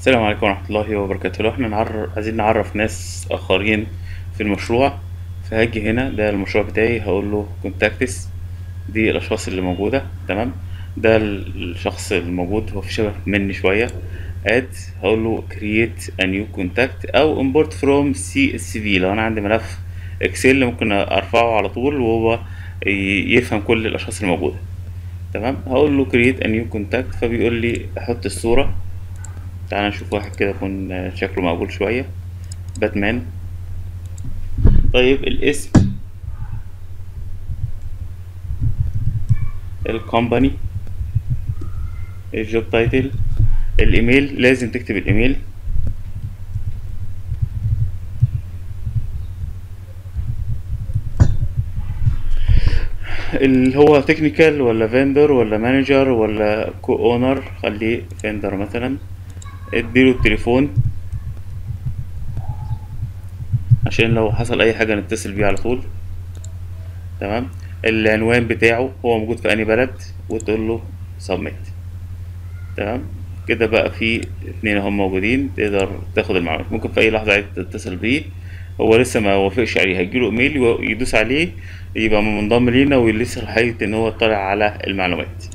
السلام عليكم ورحمة الله وبركاته لو احنا نعرف عايزين نعرف ناس آخرين في المشروع فهاجي هنا ده المشروع بتاعي هقول له كونتاكتس دي الأشخاص اللي موجودة تمام ده الشخص الموجود هو في شبه مني شوية اد هقول له create a new contact أو import from CSV لو أنا عندي ملف اكسل ممكن أرفعه على طول وهو ي- يفهم كل الأشخاص الموجودة تمام هقول له create a new contact فبيقول لي أحط الصورة تعال نشوف واحد كده يكون شكله مقبول شوية باتمان طيب الاسم الكومباني الجوب تايتل الايميل لازم تكتب الايميل اللي هو تكنيكال ولا فيندر ولا مانجر ولا كو اونر خليه فيندر مثلا اديله التليفون عشان لو حصل اي حاجة نتصل بيه على طول تمام العنوان بتاعه هو موجود في انهي بلد وتقول له سبميت تمام كده بقى في اتنين هم موجودين تقدر تاخد المعلومات ممكن في اي لحظة عايز تتصل بيه هو لسه ما وافقش عليه هيجيله ايميل يدوس عليه يبقى منضم لينا وليه صلاحية ان هو يطلع على المعلومات